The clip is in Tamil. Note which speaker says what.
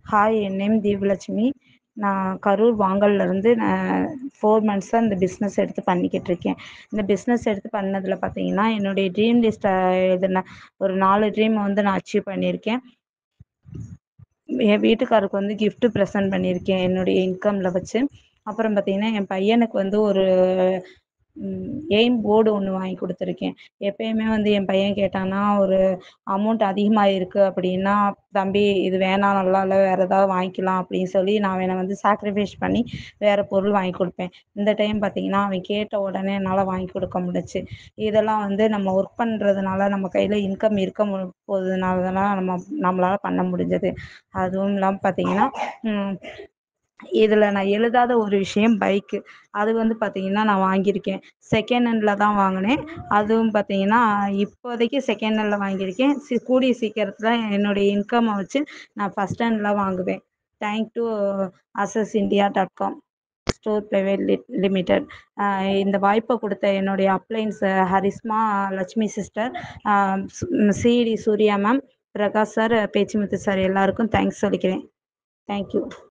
Speaker 1: ஹாய் என் நேம் தீபலட்சுமி நான் கரூர் வாங்கல்லேருந்து நான் ஃபோர் மந்த்ஸாக இந்த பிஸ்னஸ் எடுத்து பண்ணிக்கிட்டு இருக்கேன் இந்த பிஸ்னஸ் எடுத்து பண்ணதில் பார்த்தீங்கன்னா என்னுடைய ட்ரீம் லிஸ்ட்டை எழுதின ஒரு நாலு ட்ரீமை வந்து நான் அச்சீவ் பண்ணியிருக்கேன் என் வீட்டுக்காருக்கு வந்து gift ப்ரெசென்ட் பண்ணியிருக்கேன் என்னுடைய இன்கமில் வச்சு அப்புறம் பார்த்தீங்கன்னா என் பையனுக்கு வந்து ஒரு எய்ம் போர்டு ஒன்று வாங்கி கொடுத்துருக்கேன் எப்பயுமே வந்து என் பையன் கேட்டான்னா ஒரு அமௌண்ட் அதிகமாக இருக்குது அப்படின்னா தம்பி இது வேணாம் நல்லா இல்லை வேறு ஏதாவது வாங்கிக்கலாம் அப்படின்னு சொல்லி நான் அவனை வந்து சாக்ரிஃபைஸ் பண்ணி வேறு பொருள் வாங்கி கொடுப்பேன் இந்த டைம் பார்த்தீங்கன்னா அவன் கேட்ட உடனே என்னால் வாங்கி கொடுக்க முடிஞ்சுச்சு இதெல்லாம் வந்து நம்ம ஒர்க் பண்ணுறதுனால நம்ம கையில் இன்கம் இருக்க மு போகிறதுனால தான் நம்ம நம்மளால் பண்ண முடிஞ்சது அதுவும் இல்லாமல் பார்த்தீங்கன்னா இதில் நான் எழுதாத ஒரு விஷயம் பைக்கு அது வந்து பார்த்தீங்கன்னா நான் வாங்கியிருக்கேன் செகண்ட் ஹேண்டில் தான் வாங்கினேன் அதுவும் பார்த்தீங்கன்னா இப்போதைக்கு செகண்ட் ஹேண்டில் வாங்கியிருக்கேன் சி கூடிய சீக்கிரத்தில் என்னுடைய இன்கம்மை வச்சு நான் ஃபஸ்ட் ஹேண்டில் வாங்குவேன் thank to Asus India dot com store private lit limited இந்த வாய்ப்பை கொடுத்த என்னுடைய அப்ளைன்ஸ் ஹரிஸ்மா லட்சுமி சிஸ்டர் சிடி Surya ma'am Prakash sir Pechumuthu sir எல்லாருக்கும் தேங்க்ஸ் சொல்லிக்கிறேன் தேங்க்யூ